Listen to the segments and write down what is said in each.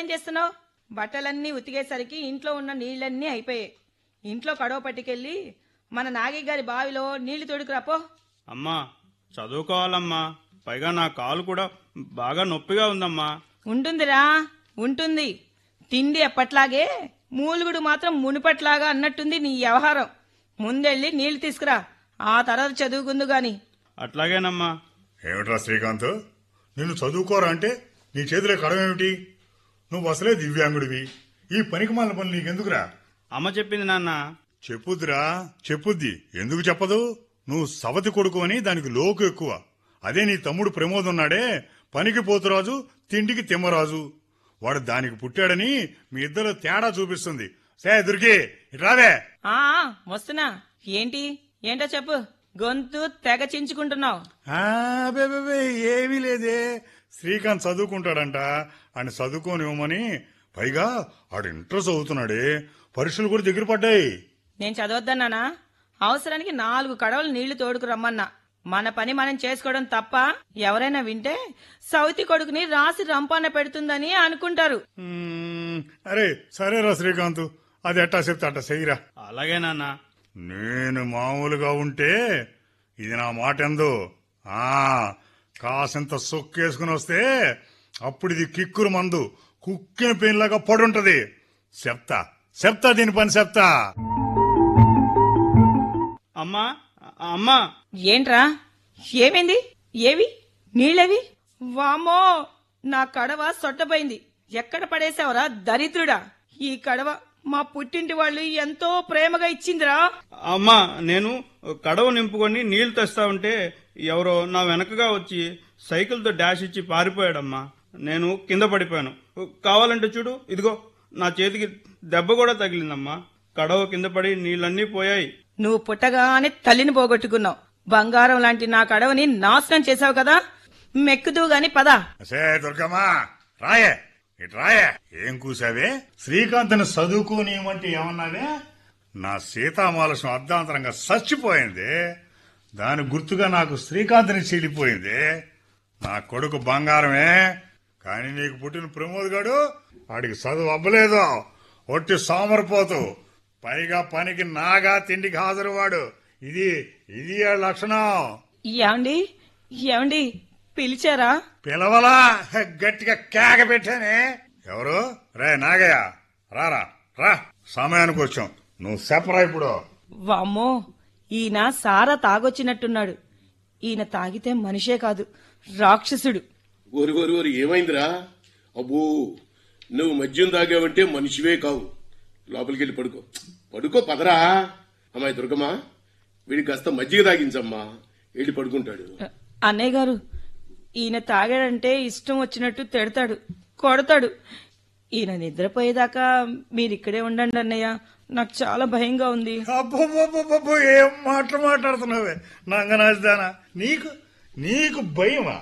నువ్వేం చేస్తున్నావు బట్టలన్నీ ఉతికేసరికి ఇంట్లో ఉన్న నీళ్ళన్నీ అయిపోయాయి ఇంట్లో కడవ పట్టుకెళ్ళి మన నాగి గారి బావిలో నీళ్లు తోడుకురాపో అమ్మా చదువుకోవాలమ్మా పైగా నా కాలు కూడా బాగా నొప్పిగా ఉందమ్మా ఉంటుందిరా ఉంటుంది తిండి ఎప్పట్లాగే మూలుగుడు మాత్రం మునుపట్లాగా అన్నట్టుంది నీ వ్యవహారం ముందెళ్ళి నీళ్లు తీసుకురా ఆ తర్వాత చదువుకుందు గాని అట్లాగేనమ్మా ఏమిట్రా శ్రీకాంత్ నిన్ను చదువుకోరా అంటే నీ చేతిలో కడమేమిటి నువ్వు అసలే దివ్యాంగుడివి ఈ పనికి మాలిన పనులు నీకెందుకురా అమ్మ చెప్పింది నాన్న చెప్పుద్దిరా చెప్పుద్ది ఎందుకు చెప్పదు నువ్వు సవతి కొడుకు అని దానికి లోకు ఎక్కువ అదే నీ తమ్ముడు ప్రమోద్ ఉన్నాడే పనికి పోతురాజు తిండికి తిమ్మరాజు వాడు దానికి పుట్టాడని మీ ఇద్దరు తేడా చూపిస్తుంది సే దుర్గి ఇటు రావే ఆ ఆ, వస్తున్నా ఏంటి ఏంటో చెప్పు గొంతు తెగ చించుకుంటున్నావు ఆ, బే, బే, బే, ఏమీ లేదే శ్రీకాంత్ చదువుకుంటాడంట ఆయన చదువుకోనివ్వమని పైగా ఆడు ఇంట్రెస్ట్ చదువుతున్నాడే పరీక్షలు కూడా దగ్గర పడ్డాయి నేను చదవద్దన్నానా అవసరానికి నాలుగు కడవలు నీళ్లు తోడుకు రమ్మన్నా మన పని మనం చేసుకోవడం తప్ప ఎవరైనా వింటే సౌతి కొడుకుని రాసి రంపాన పెడుతుందని అనుకుంటారు మ్మ్, అరే సరేరా శ్రీకాంత్ అది ఎట్టా చెప్తే అట్టా చెయ్యిరా అలాగే నాన్న నేను మామూలుగా ఉంటే ఇది నా మాట ఎందు ఆ కాసింత సొక్కేసుకుని వస్తే అప్పుడు ఇది కిక్కురు మందు కుక్కిన పెయిన్లాగా పడుంటది చెప్తా చెప్తా దీని పని చెప్తా అమ్మా అమ్మా ఏంట్రా ఏమైంది ఏవి నీళ్ళవి వామో నా కడవ సొట్టపోయింది ఎక్కడ పడేశావురా దరిద్రుడా ఈ కడవ మా పుట్టింటి వాళ్ళు ఎంతో ప్రేమగా ఇచ్చిందిరా అమ్మా నేను కడవ నింపుకొని నీళ్లు తెస్తా ఉంటే ఎవరో నా వెనకగా వచ్చి సైకిల్తో డాష్ ఇచ్చి పారిపోయాడమ్మా నేను కింద పడిపోయాను కావాలంటే చూడు ఇదిగో నా చేతికి దెబ్బ కూడా తగిలిందమ్మా కడవ కింద పడి నీళ్ళన్నీ పోయాయి నువ్వు పుట్టగానే తల్లిని పోగొట్టుకున్నావు బంగారం లాంటి నా కడవని నాశనం చేశావు కదా మెక్కుతూ గాని పద సే దుర్గమ్మా రాయే ఇటు రాయే ఏం కూసావే శ్రీకాంత్ని చదువుకోనియమంటే ఏమన్నావే నా సీతామాలసం అర్ధాంతరంగా చచ్చిపోయింది దాని గుర్తుగా నాకు శ్రీకాంత్ని చీలిపోయింది నా కొడుకు బంగారమే కానీ నీకు పుట్టిన ప్రమోద్ గాడు వాడికి చదువు అవ్వలేదు ఒట్టి సోమరిపోతు పైగా పనికి నాగా తిండికి హాజరు వాడు ఇది ఇది ఆ లక్షణం ఏమండి ఏమండి పిలిచారా పిలవలా గట్టిగా కేక పెట్టానే ఎవరు రే నాగయ్య రారా రా సమయానికి వచ్చాం నువ్వు చెప్పరా ఇప్పుడు వామ్మో ఈయన సారా తాగొచ్చినట్టున్నాడు ఈయన తాగితే మనిషే కాదు రాక్షసుడు ఓరి ఓరి ఓరి ఏమైందిరా అబ్బో నువ్వు మద్యం తాగావంటే మనిషివే కావు లోపలికి వెళ్ళి పడుకో పడుకో పదరా అమ్మాయి దుర్గమ్మ వీడికి కాస్త మజ్జిగ తాగించమ్మా వెళ్ళి పడుకుంటాడు అన్నయ్య గారు ఈయన తాగాడంటే ఇష్టం వచ్చినట్టు తిడతాడు కొడతాడు ఈయన నిద్రపోయేదాకా మీరిక్కడే ఉండండి అన్నయ్య నాకు చాలా భయంగా ఉంది అబ్బో ఏం మాటలు మాట్లాడుతున్నావే నంగనాజదానా నీకు నీకు భయమా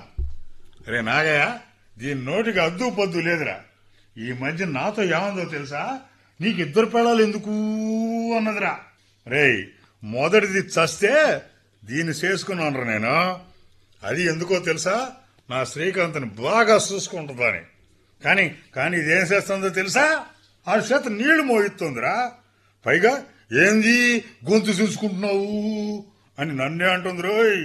రే నాగయ్య దీని నోటికి అద్దు పొద్దు లేదురా ఈ మధ్య నాతో ఏమందో తెలుసా నీకు ఇద్దరు పిల్లలు ఎందుకు అన్నదిరా రేయ్ మొదటిది చస్తే దీన్ని చేసుకున్నాను నేను అది ఎందుకో తెలుసా నా శ్రీకాంత్ని బాగా చూసుకుంటుందని కానీ కానీ ఇదేం చేస్తుందో తెలుసా ఆ చేత నీళ్లు మోయిస్తుందిరా పైగా ఏంది గొంతు చూసుకుంటున్నావు అని నన్నే అంటుంది రోయ్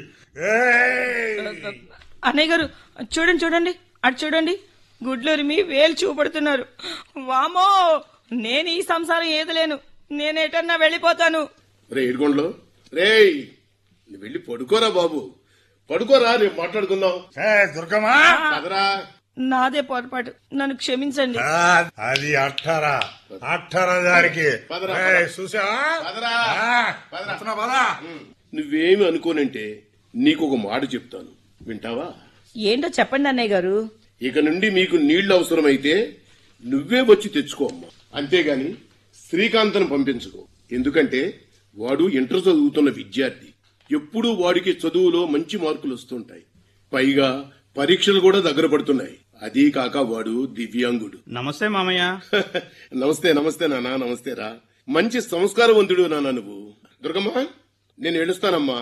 ఏయ్! అన్నయ్య గారు చూడండి చూడండి అటు చూడండి గుడ్లూరిమి వేలు చూపడుతున్నారు వామో నేను ఈ సంసారం ఏదలేను నేను ఎటన్నా వెళ్ళిపోతాను రే ఏడుకోండ్లో రేయ్ నువ్వు వెళ్ళి పడుకోరా బాబు పడుకోరా రేపు మాట్లాడుకుందాం ఏ, దుర్గమ్మా పదరా నాదే పొరపాటు నన్ను క్షమించండి ఆ, అది అట్టరా అట్టరా దానికి పదరా, ఏయ్, పద. చూసావా పదరా. ఆ, పదరా. వస్తున్నా, పదా. నువ్వేమి అనుకోనంటే నీకు ఒక మాట చెప్తాను వింటావా ఏంటో చెప్పండి అన్నయ్య గారు ఇక నుండి మీకు నీళ్లు అవసరమైతే నువ్వే వచ్చి తెచ్చుకో అమ్మా అంతేగాని శ్రీకాంత్ను పంపించుకో ఎందుకంటే వాడు ఇంటర్ చదువుతున్న విద్యార్థి ఎప్పుడూ వాడికి చదువులో మంచి మార్కులు వస్తుంటాయి పైగా పరీక్షలు కూడా దగ్గర పడుతున్నాయి అదీ కాక వాడు దివ్యాంగుడు నమస్తే మామయ్య నమస్తే నమస్తే నానా నమస్తే రా మంచి సంస్కారవంతుడు నానా నువ్వు దుర్గమ్మ నేను ఏడుస్తానమ్మా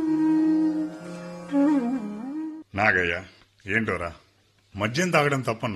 నాగయ్య ఏంటోరా మద్యం తాగడం తప్ప